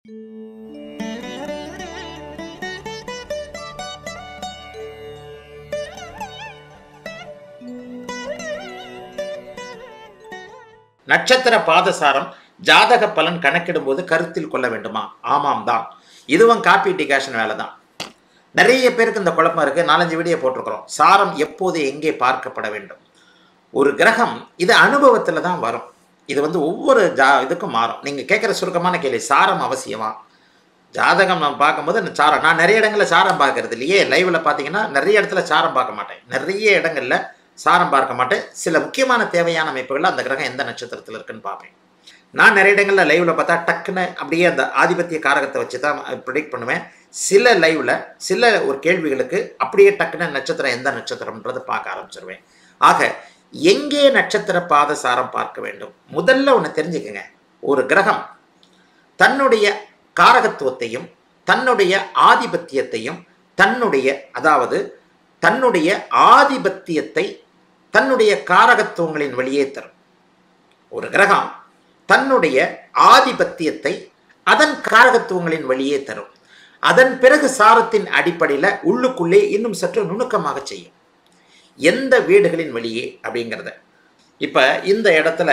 நட்சத்திர பாதசாரம் ஜாதக பலன் கணக்கிடும்போது கருத்தில் கொள்ள வேண்டுமா ஆமாம் தான் இதுவும் காப்பி டிகாஷன் வேலை தான் நிறைய பேருக்கு இந்த குழப்பம் இருக்குது நாலஞ்சு வீடியோ போட்டிருக்கிறோம் சாரம் எப்போது எங்கே பார்க்கப்பட வேண்டும் ஒரு கிரகம் இது அனுபவத்தில் தான் வரும் இது வந்து ஒவ்வொரு ஜா இதுக்கும் மாறும் நீங்கள் கேட்குற சுருக்கமான கேள்வி சாரம் அவசியமா ஜாதகம் நம்ம பார்க்கும்போது இந்த சாரம் நான் நிறைய இடங்களில் சாரம் பார்க்கறது இல்லையே லைவில் பார்த்தீங்கன்னா நிறைய இடத்துல சாரம் பார்க்க மாட்டேன் நிறைய இடங்களில் சாரம் பார்க்க மாட்டேன் சில முக்கியமான தேவையான அமைப்புகளில் அந்த கிரகம் எந்த நட்சத்திரத்தில் இருக்குன்னு பார்ப்பேன் நான் நிறைய இடங்களில் லைவில் பார்த்தா டக்குன்னு அப்படியே அந்த ஆதிபத்திய காரகத்தை வச்சு தான் ப்ரிடிக்ட் பண்ணுவேன் சில லைவில் சில ஒரு கேள்விகளுக்கு அப்படியே டக்குன்னு நட்சத்திரம் எந்த நட்சத்திரம்ன்றது பார்க்க ஆரம்பிச்சிருவேன் ஆக எங்கே நட்சத்திர பாதசாரம் பார்க்க வேண்டும் முதல்ல ஒன்று தெரிஞ்சுக்கங்க ஒரு கிரகம் தன்னுடைய காரகத்துவத்தையும் தன்னுடைய ஆதிபத்தியத்தையும் தன்னுடைய அதாவது தன்னுடைய ஆதிபத்தியத்தை தன்னுடைய காரகத்துவங்களின் வழியே தரும் ஒரு கிரகம் தன்னுடைய ஆதிபத்தியத்தை அதன் காரகத்துவங்களின் வழியே தரும் அதன் பிறகு சாரத்தின் அடிப்படையில் உள்ளுக்குள்ளே இன்னும் சற்று நுணுக்கமாக செய்யும் எந்த வீடுகளின் வழியே அப்படிங்கிறத இப்போ இந்த இடத்துல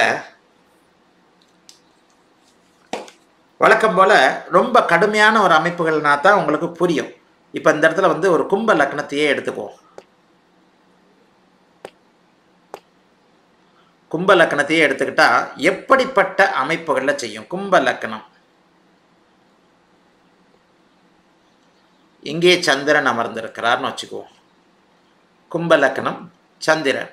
வழக்கம் போல் ரொம்ப கடுமையான ஒரு அமைப்புகள்னா தான் உங்களுக்கு புரியும் இப்போ இந்த இடத்துல வந்து ஒரு கும்ப லக்னத்தையே எடுத்துக்குவோம் கும்ப லக்கணத்தையே எடுத்துக்கிட்டா எப்படிப்பட்ட அமைப்புகளில் செய்யும் கும்ப லக்கணம் இங்கே சந்திரன் அமர்ந்திருக்கிறார்னு வச்சுக்குவோம் கும்ப லக்கணம் சந்திரன்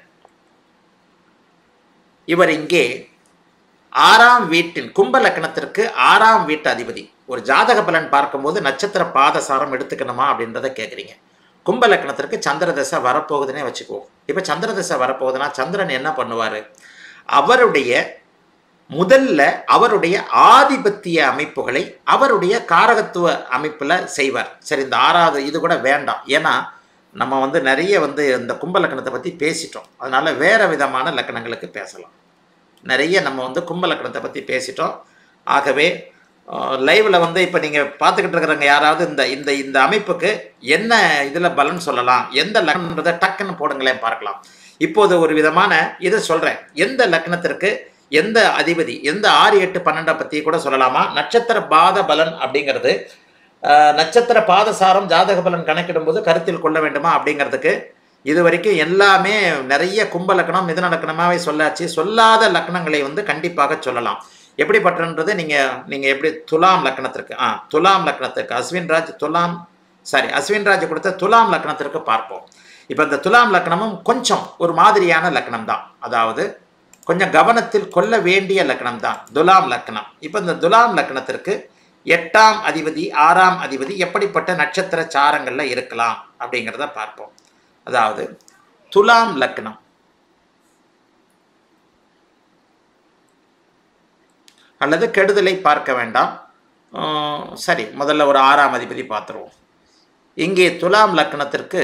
இவர் இங்கே ஆறாம் வீட்டின் கும்ப லக்கணத்திற்கு ஆறாம் வீட்டு அதிபதி ஒரு ஜாதக பலன் பார்க்கும்போது நட்சத்திர பாதசாரம் எடுத்துக்கணுமா அப்படின்றத கேட்குறீங்க கும்ப லக்கணத்திற்கு சந்திர தசை வரப்போகுதுன்னே வச்சுக்குவோம் இப்போ சந்திர தசை வரப்போகுதுன்னா சந்திரன் என்ன பண்ணுவார் அவருடைய முதல்ல அவருடைய ஆதிபத்திய அமைப்புகளை அவருடைய காரகத்துவ அமைப்பில் செய்வார் சரி இந்த ஆறாவது இது கூட வேண்டாம் ஏன்னா நம்ம வந்து நிறைய வந்து இந்த கும்ப லக்கணத்தை பற்றி பேசிட்டோம் அதனால் வேறு விதமான லக்கணங்களுக்கு பேசலாம் நிறைய நம்ம வந்து கும்ப லக்கணத்தை பற்றி பேசிட்டோம் ஆகவே லைவில் வந்து இப்போ நீங்கள் பார்த்துக்கிட்டு இருக்கிறவங்க யாராவது இந்த இந்த இந்த அமைப்புக்கு என்ன இதில் பலன் சொல்லலாம் எந்த லக்னன்றதை டக்குன்னு போடுங்களேன் பார்க்கலாம் இப்போது ஒரு விதமான இதை சொல்கிறேன் எந்த லக்னத்திற்கு எந்த அதிபதி எந்த ஆறு எட்டு பன்னெண்டை பற்றி கூட சொல்லலாமா நட்சத்திர பாத பலன் அப்படிங்கிறது நட்சத்திர பாதசாரம் ஜாதக பலன் கணக்கிடும்போது கருத்தில் கொள்ள வேண்டுமா அப்படிங்கிறதுக்கு இது வரைக்கும் எல்லாமே நிறைய கும்ப லக்கணம் மிதன லக்கணமாகவே சொல்லாச்சு சொல்லாத லக்கணங்களை வந்து கண்டிப்பாக சொல்லலாம் எப்படிப்பட்டன்றது நீங்கள் நீங்கள் எப்படி துலாம் லக்கணத்திற்கு ஆ துலாம் லக்கணத்திற்கு அஸ்வின்ராஜ் துலாம் சாரி அஸ்வின்ராஜ் கொடுத்த துலாம் லக்கணத்திற்கு பார்ப்போம் இப்போ இந்த துலாம் லக்கணமும் கொஞ்சம் ஒரு மாதிரியான லக்கணம் தான் அதாவது கொஞ்சம் கவனத்தில் கொள்ள வேண்டிய லக்கணம் தான் துலாம் லக்கணம் இப்போ இந்த துலாம் லக்கணத்திற்கு எட்டாம் அதிபதி ஆறாம் அதிபதி எப்படிப்பட்ட நட்சத்திர சாரங்களில் இருக்கலாம் அப்படிங்கிறத பார்ப்போம் அதாவது துலாம் லக்னம் அல்லது கெடுதலை பார்க்க வேண்டாம் சரி முதல்ல ஒரு ஆறாம் அதிபதி பார்த்துருவோம் இங்கே துலாம் லக்னத்திற்கு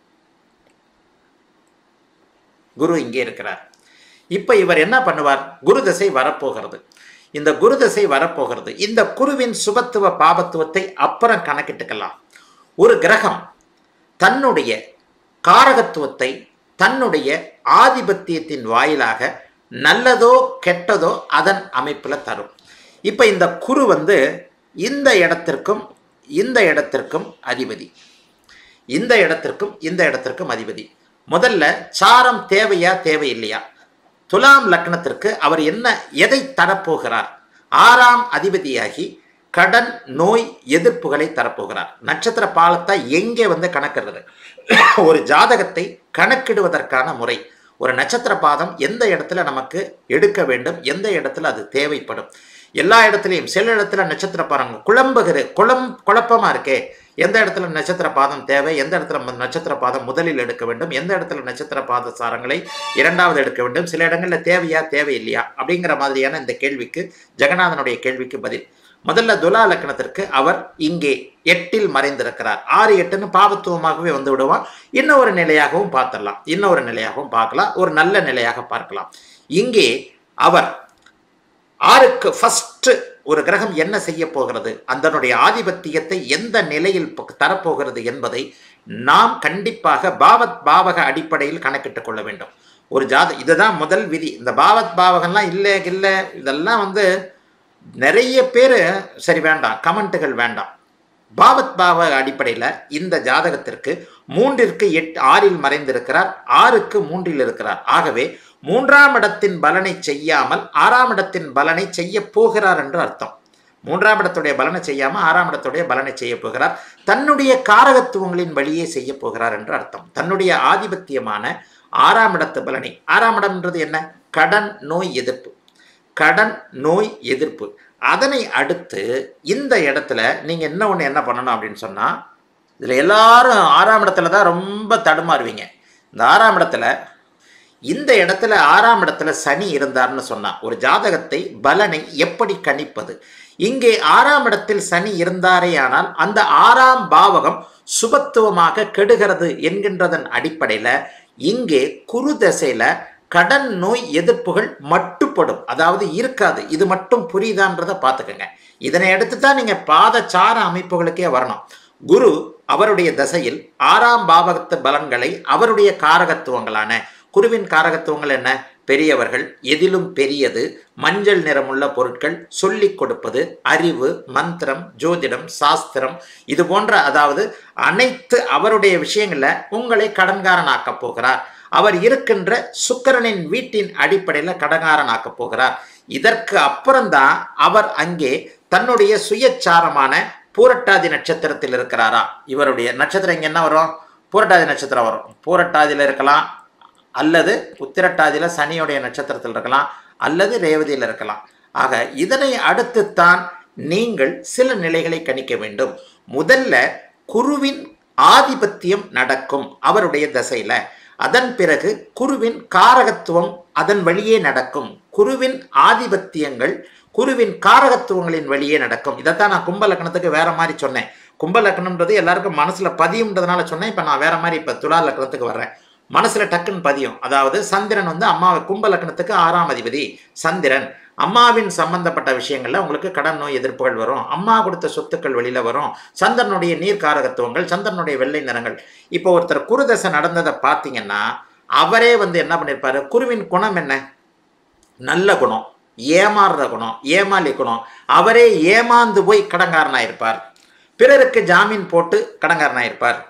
குரு இங்கே இருக்கிறார் இப்போ இவர் என்ன பண்ணுவார் குரு தசை வரப்போகிறது இந்த குரு தசை வரப்போகிறது இந்த குருவின் சுபத்துவ பாபத்துவத்தை அப்புறம் கணக்கிட்டுக்கலாம் ஒரு கிரகம் தன்னுடைய காரகத்துவத்தை தன்னுடைய ஆதிபத்தியத்தின் வாயிலாக நல்லதோ கெட்டதோ அதன் அமைப்பில் தரும் இப்போ இந்த குரு வந்து இந்த இடத்திற்கும் இந்த இடத்திற்கும் அதிபதி இந்த இடத்திற்கும் இந்த இடத்திற்கும் அதிபதி முதல்ல சாரம் தேவையா தேவையில்லையா துலாம் லக்னத்திற்கு அவர் என்ன எதை தரப்போகிறார் ஆறாம் அதிபதியாகி கடன் நோய் எதிர்ப்புகளை தரப்போகிறார் நட்சத்திர பாலத்தை எங்கே வந்து கணக்கிடுறது ஒரு ஜாதகத்தை கணக்கிடுவதற்கான முறை ஒரு நட்சத்திர பாதம் எந்த இடத்துல நமக்கு எடுக்க வேண்டும் எந்த இடத்துல அது தேவைப்படும் எல்லா இடத்துலையும் சில இடத்துல நட்சத்திர பாருங்க குழம்புகிற குழம் குழப்பமாக இருக்கே எந்த இடத்துல நட்சத்திர பாதம் தேவை எந்த இடத்துல நட்சத்திர பாதம் முதலில் எடுக்க வேண்டும் எந்த இடத்துல நட்சத்திர பாத சாரங்களை இரண்டாவது எடுக்க வேண்டும் சில இடங்களில் தேவையா தேவையில்லையா அப்படிங்கிற மாதிரியான இந்த கேள்விக்கு ஜெகநாதனுடைய கேள்விக்கு பதில் முதல்ல துலா லக்கணத்திற்கு அவர் இங்கே எட்டில் மறைந்திருக்கிறார் ஆறு எட்டுன்னு பாவத்துவமாகவே வந்து விடுவான் இன்னொரு நிலையாகவும் பார்த்துடலாம் இன்னொரு நிலையாகவும் பார்க்கலாம் ஒரு நல்ல நிலையாக பார்க்கலாம் இங்கே அவர் ஆறுக்கு ஃபஸ்ட்டு ஒரு கிரகம் என்ன செய்ய போகிறது அதனுடைய ஆதிபத்தியத்தை எந்த நிலையில் ப- தரப்போகிறது என்பதை நாம் கண்டிப்பாக பாவத் பாவக அடிப்படையில் கணக்கிட்டுக் கொள்ள வேண்டும் ஒரு ஜாத இதுதான் முதல் விதி இந்த பாவத் பாவகம்லாம் இல்லை இல்லை இதெல்லாம் வந்து நிறைய பேர் சரி வேண்டாம் கமெண்ட்டுகள் வேண்டாம் பாவத் பாவ அடிப்படையில் இந்த ஜாதகத்திற்கு மூன்றிற்கு எட்டு ஆறில் மறைந்திருக்கிறார் ஆறுக்கு மூன்றில் இருக்கிறார் ஆகவே மூன்றாம் இடத்தின் பலனை செய்யாமல் ஆறாம் இடத்தின் பலனை செய்ய போகிறார் என்று அர்த்தம் மூன்றாம் இடத்துடைய பலனை செய்யாமல் ஆறாம் இடத்துடைய பலனை செய்ய போகிறார் தன்னுடைய காரகத்துவங்களின் வழியே செய்ய போகிறார் என்று அர்த்தம் தன்னுடைய ஆதிபத்தியமான ஆறாம் இடத்து பலனை ஆறாம் இடம்ன்றது என்ன கடன் நோய் எதிர்ப்பு கடன் நோய் எதிர்ப்பு அதனை அடுத்து இந்த இடத்துல நீங்க என்ன ஒன்று என்ன பண்ணணும் அப்படின்னு சொன்னா இதுல எல்லாரும் ஆறாம் இடத்துல தான் ரொம்ப தடுமாறுவீங்க இந்த ஆறாம் இடத்துல இந்த இடத்துல ஆறாம் இடத்துல சனி இருந்தார்னு சொன்னா ஒரு ஜாதகத்தை பலனை எப்படி கணிப்பது இங்கே ஆறாம் இடத்தில் சனி இருந்தாரேயானால் அந்த ஆறாம் பாவகம் சுபத்துவமாக கெடுகிறது என்கின்றதன் அடிப்படையில் இங்கே குரு தசையில கடன் நோய் எதிர்ப்புகள் மட்டுப்படும் அதாவது இருக்காது இது மட்டும் புரியுதான்றதை பார்த்துக்கோங்க இதனை எடுத்து தான் நீங்கள் பாதச்சார அமைப்புகளுக்கே வரணும் குரு அவருடைய தசையில் ஆறாம் பாவகத்து பலன்களை அவருடைய காரகத்துவங்களான குருவின் காரகத்துவங்கள் என்ன பெரியவர்கள் எதிலும் பெரியது மஞ்சள் நிறமுள்ள பொருட்கள் சொல்லிக் கொடுப்பது அறிவு மந்திரம் ஜோதிடம் சாஸ்திரம் இது போன்ற அதாவது அனைத்து அவருடைய விஷயங்களை உங்களை கடன்காரனாக்கப் போகிறார் அவர் இருக்கின்ற சுக்கிரனின் வீட்டின் அடிப்படையில் கடங்காரனாக்கப் போகிறார் இதற்கு அப்புறம்தான் அவர் அங்கே தன்னுடைய சுயச்சாரமான பூரட்டாதி நட்சத்திரத்தில் இருக்கிறாரா இவருடைய நட்சத்திரம் இங்கே என்ன வரும் பூரட்டாதி நட்சத்திரம் வரும் பூரட்டாதியில் இருக்கலாம் அல்லது உத்திரட்டாதியில் சனியுடைய நட்சத்திரத்தில் இருக்கலாம் அல்லது ரேவதியில் இருக்கலாம் ஆக இதனை அடுத்துத்தான் நீங்கள் சில நிலைகளை கணிக்க வேண்டும் முதல்ல குருவின் ஆதிபத்தியம் நடக்கும் அவருடைய தசையில அதன் பிறகு குருவின் காரகத்துவம் அதன் வழியே நடக்கும் குருவின் ஆதிபத்தியங்கள் குருவின் காரகத்துவங்களின் வழியே நடக்கும் இதைத்தான் நான் கும்ப லக்னத்துக்கு வேற மாதிரி சொன்னேன் கும்ப லக்னம்ன்றது எல்லாருக்கும் மனசுல பதியும்ன்றதுனால சொன்னேன் இப்போ நான் வேற மாதிரி இப்போ துலா லக்னத்துக்கு வர்றேன் மனசுல டக்குன்னு பதியும் அதாவது சந்திரன் வந்து அம்மாவை கும்ப லக்னத்துக்கு ஆறாம் அதிபதி சந்திரன் அம்மாவின் சம்பந்தப்பட்ட விஷயங்கள்ல உங்களுக்கு கடன் நோய் எதிர்ப்புகள் வரும் அம்மா கொடுத்த சொத்துக்கள் வெளியில வரும் சந்திரனுடைய நீர் காரகத்துவங்கள் சந்திரனுடைய வெள்ளை நிறங்கள் இப்போ ஒருத்தர் குருதசை நடந்ததை பார்த்தீங்கன்னா அவரே வந்து என்ன பண்ணியிருப்பாரு குருவின் குணம் என்ன நல்ல குணம் ஏமாறுற குணம் ஏமாளி குணம் அவரே ஏமாந்து போய் கடங்காரனாயிருப்பார் பிறருக்கு ஜாமீன் போட்டு கடங்காரனாயிருப்பார்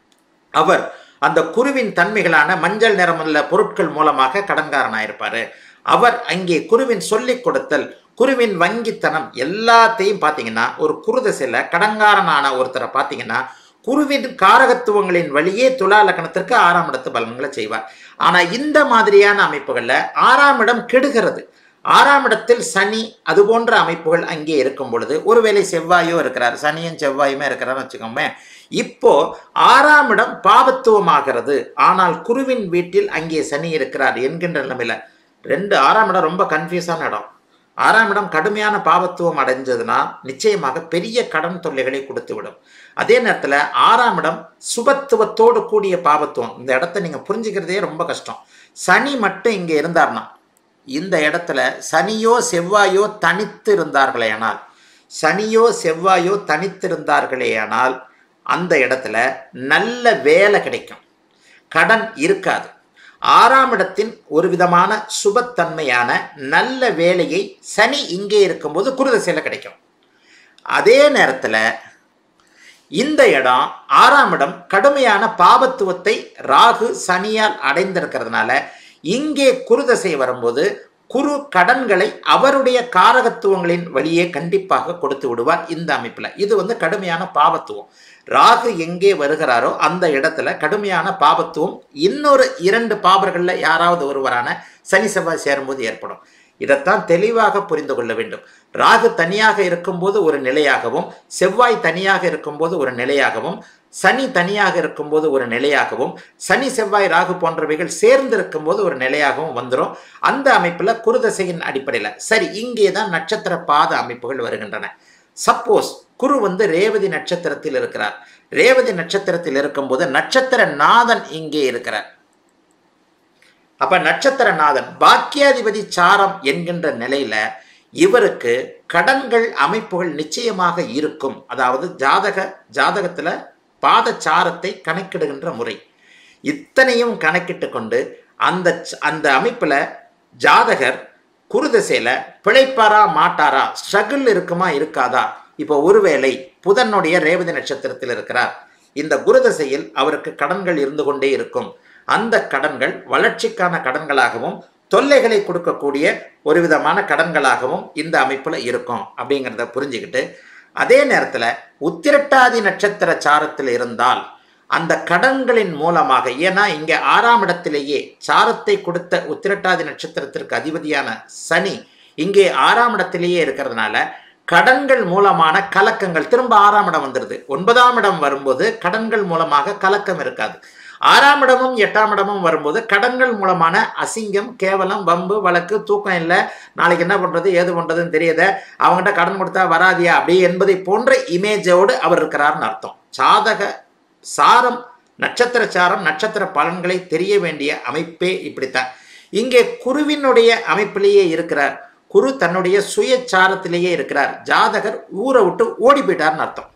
அவர் அந்த குருவின் தன்மைகளான மஞ்சள் நிறமுள்ள பொருட்கள் மூலமாக கடன்காரனாயிருப்பாரு அவர் அங்கே குருவின் சொல்லிக் கொடுத்தல் குருவின் வங்கித்தனம் எல்லாத்தையும் பார்த்தீங்கன்னா ஒரு குருதசையில் கடன்காரனான ஒருத்தரை பார்த்தீங்கன்னா குருவின் காரகத்துவங்களின் வழியே துலா லக்னத்திற்கு ஆறாம் இடத்து பலன்களை செய்வார் ஆனால் இந்த மாதிரியான அமைப்புகளில் ஆறாம் இடம் கெடுகிறது ஆறாம் இடத்தில் சனி அது போன்ற அமைப்புகள் அங்கே இருக்கும் பொழுது ஒருவேளை செவ்வாயோ இருக்கிறார் சனியும் செவ்வாயுமே இருக்கிறாருன்னு வச்சுக்கோமே இப்போ ஆறாம் இடம் பாபத்துவமாகிறது ஆனால் குருவின் வீட்டில் அங்கே சனி இருக்கிறார் என்கின்ற நிலைமையில ரெண்டு ஆறாம் இடம் ரொம்ப கன்ஃபியூஸான இடம் ஆறாம் இடம் கடுமையான பாவத்துவம் அடைஞ்சதுன்னா நிச்சயமாக பெரிய கடன் தொல்லைகளை கொடுத்து விடும் அதே நேரத்தில் ஆறாம் இடம் சுபத்துவத்தோடு கூடிய பாவத்துவம் இந்த இடத்த நீங்கள் புரிஞ்சுக்கிறதே ரொம்ப கஷ்டம் சனி மட்டும் இங்கே இருந்தார்னா இந்த இடத்துல சனியோ செவ்வாயோ தனித்து இருந்தார்களேயானால் சனியோ செவ்வாயோ தனித்திருந்தார்களேயானால் அந்த இடத்துல நல்ல வேலை கிடைக்கும் கடன் இருக்காது ஆறாம் இடத்தின் ஒரு விதமான சுபத்தன்மையான நல்ல வேலையை சனி இங்கே இருக்கும்போது குருதசையில் கிடைக்கும் அதே நேரத்தில் இந்த இடம் ஆறாம் இடம் கடுமையான பாபத்துவத்தை ராகு சனியால் அடைந்திருக்கிறதுனால இங்கே குருதசை வரும்போது குரு கடன்களை அவருடைய காரகத்துவங்களின் வழியே கண்டிப்பாக கொடுத்து விடுவார் இந்த அமைப்பில் இது வந்து கடுமையான பாவத்துவம் ராகு எங்கே வருகிறாரோ அந்த இடத்துல கடுமையான பாபத்துவம் இன்னொரு இரண்டு பாபர்களில் யாராவது ஒருவரான சனி செவ்வாய் சேரும்போது ஏற்படும் இதைத்தான் தெளிவாக புரிந்து கொள்ள வேண்டும் ராகு தனியாக இருக்கும்போது ஒரு நிலையாகவும் செவ்வாய் தனியாக இருக்கும்போது ஒரு நிலையாகவும் சனி தனியாக இருக்கும்போது ஒரு நிலையாகவும் சனி செவ்வாய் ராகு போன்றவைகள் சேர்ந்து இருக்கும்போது ஒரு நிலையாகவும் வந்துடும் அந்த அமைப்பில் குருதசையின் அடிப்படையில் சரி இங்கே தான் நட்சத்திர பாத அமைப்புகள் வருகின்றன சப்போஸ் குரு வந்து ரேவதி நட்சத்திரத்தில் இருக்கிறார் ரேவதி நட்சத்திரத்தில் இருக்கும்போது நட்சத்திர நாதன் இங்கே இருக்கிறார் அப்ப நட்சத்திரநாதன் பாக்கியாதிபதி சாரம் என்கின்ற நிலையில இவருக்கு கடன்கள் அமைப்புகள் நிச்சயமாக இருக்கும் அதாவது ஜாதக ஜாதகத்துல பாதச்சாரத்தை கணக்கிடுகின்ற முறை இத்தனையும் கணக்கிட்டு கொண்டு அந்த ச- அந்த அமைப்புல ஜாதகர் குருதசையில பிழைப்பாரா மாட்டாரா ஸ்ட்ரகிள் இருக்குமா இருக்காதா இப்போ ஒருவேளை புதனுடைய ரேவதி நட்சத்திரத்தில் இருக்கிறார் இந்த குருதசையில் அவருக்கு கடன்கள் இருந்து கொண்டே இருக்கும் அந்த கடன்கள் வளர்ச்சிக்கான கடன்களாகவும் தொல்லைகளை கொடுக்கக்கூடிய ஒரு விதமான கடன்களாகவும் இந்த அமைப்புல இருக்கும் அப்படிங்கிறத புரிஞ்சுக்கிட்டு அதே நேரத்துல உத்திரட்டாதி நட்சத்திர சாரத்தில் இருந்தால் அந்த கடன்களின் மூலமாக ஏன்னா இங்க ஆறாம் இடத்திலேயே சாரத்தை கொடுத்த உத்திரட்டாதி நட்சத்திரத்திற்கு அதிபதியான சனி இங்கே ஆறாம் இடத்திலேயே இருக்கிறதுனால கடன்கள் மூலமான கலக்கங்கள் திரும்ப ஆறாம் இடம் வந்துடுது ஒன்பதாம் இடம் வரும்போது கடன்கள் மூலமாக கலக்கம் இருக்காது ஆறாம் இடமும் எட்டாம் இடமும் வரும்போது கடன்கள் மூலமான அசிங்கம் கேவலம் வம்பு வழக்கு தூக்கம் இல்லை நாளைக்கு என்ன பண்றது ஏது பண்றதுன்னு தெரியாத அவங்ககிட்ட கடன் கொடுத்தா வராதியா அப்படி என்பதை போன்ற இமேஜோடு அவர் இருக்கிறார்னு அர்த்தம் சாதக சாரம் நட்சத்திர சாரம் நட்சத்திர பலன்களை தெரிய வேண்டிய அமைப்பே இப்படித்தான் இங்கே குருவினுடைய அமைப்பிலேயே இருக்கிறார் குரு தன்னுடைய சுய சாரத்திலேயே இருக்கிறார் ஜாதகர் ஊரை விட்டு ஓடி போயிட்டார்னு அர்த்தம்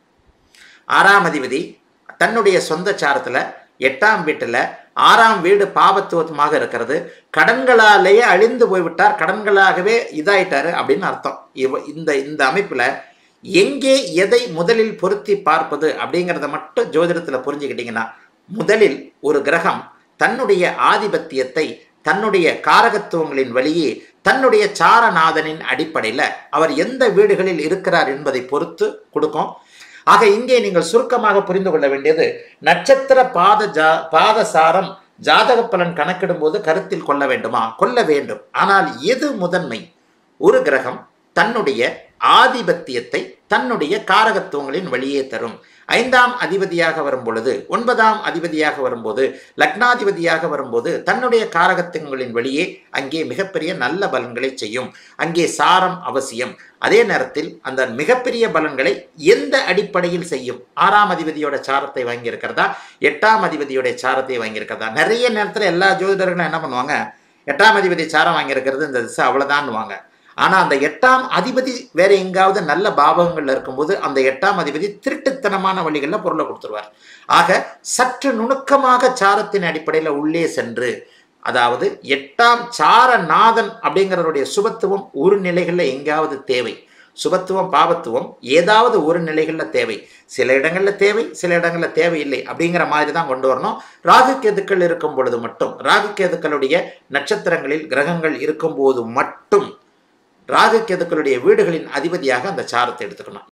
ஆறாம் அதிபதி தன்னுடைய சொந்த சாரத்துல எட்டாம் வீட்டுல ஆறாம் வீடு பாபத்துவமாக இருக்கிறது கடன்களாலேயே அழிந்து போய்விட்டார் கடன்களாகவே இதாயிட்டாரு அப்படின்னு அர்த்தம் இவ இந்த இந்த அமைப்புல எங்கே எதை முதலில் பொருத்தி பார்ப்பது அப்படிங்கிறத மட்டும் ஜோதிடத்துல புரிஞ்சுக்கிட்டீங்கன்னா முதலில் ஒரு கிரகம் தன்னுடைய ஆதிபத்தியத்தை தன்னுடைய காரகத்துவங்களின் வழியே தன்னுடைய சாரநாதனின் அடிப்படையில் அவர் எந்த வீடுகளில் இருக்கிறார் என்பதை பொறுத்து கொடுக்கும் ஆக இங்கே நீங்கள் சுருக்கமாக புரிந்து கொள்ள வேண்டியது நட்சத்திர பாத ஜா பாதசாரம் ஜாதக பலன் கணக்கிடும் போது கருத்தில் கொள்ள வேண்டுமா கொள்ள வேண்டும் ஆனால் எது முதன்மை ஒரு கிரகம் தன்னுடைய ஆதிபத்தியத்தை தன்னுடைய காரகத்துவங்களின் வழியே தரும் ஐந்தாம் அதிபதியாக வரும் பொழுது ஒன்பதாம் அதிபதியாக வரும்போது லக்னாதிபதியாக வரும்போது தன்னுடைய காரகத்துவங்களின் வழியே அங்கே மிகப்பெரிய நல்ல பலன்களை செய்யும் அங்கே சாரம் அவசியம் அதே நேரத்தில் அந்த மிகப்பெரிய பலன்களை எந்த அடிப்படையில் செய்யும் ஆறாம் அதிபதியோட சாரத்தை வாங்கியிருக்கிறதா எட்டாம் அதிபதியோட சாரத்தை வாங்கியிருக்கிறதா நிறைய நேரத்தில் எல்லா ஜோதிடர்களும் என்ன பண்ணுவாங்க எட்டாம் அதிபதி சாரம் வாங்கியிருக்கிறது இந்த திசை அவ்வளோதான்னுவாங்க ஆனால் அந்த எட்டாம் அதிபதி வேற எங்காவது நல்ல பாவகங்கள்ல இருக்கும்போது அந்த எட்டாம் அதிபதி திருட்டுத்தனமான வழிகளில் பொருளை கொடுத்துருவார் ஆக சற்று நுணுக்கமாக சாரத்தின் அடிப்படையில் உள்ளே சென்று அதாவது எட்டாம் சார நாதன் அப்படிங்கிறவருடைய சுபத்துவம் ஒரு நிலைகளில் எங்காவது தேவை சுபத்துவம் பாபத்துவம் ஏதாவது ஒரு நிலைகளில் தேவை சில இடங்களில் தேவை சில இடங்களில் தேவையில்லை அப்படிங்கிற மாதிரி தான் கொண்டு வரணும் ராகு கேதுக்கள் இருக்கும் பொழுது மட்டும் ராகு கேதுக்களுடைய நட்சத்திரங்களில் கிரகங்கள் இருக்கும்போது மட்டும் ராகு கேதுக்களுடைய வீடுகளின் அதிபதியாக அந்த சாரத்தை எடுத்துக்கணும்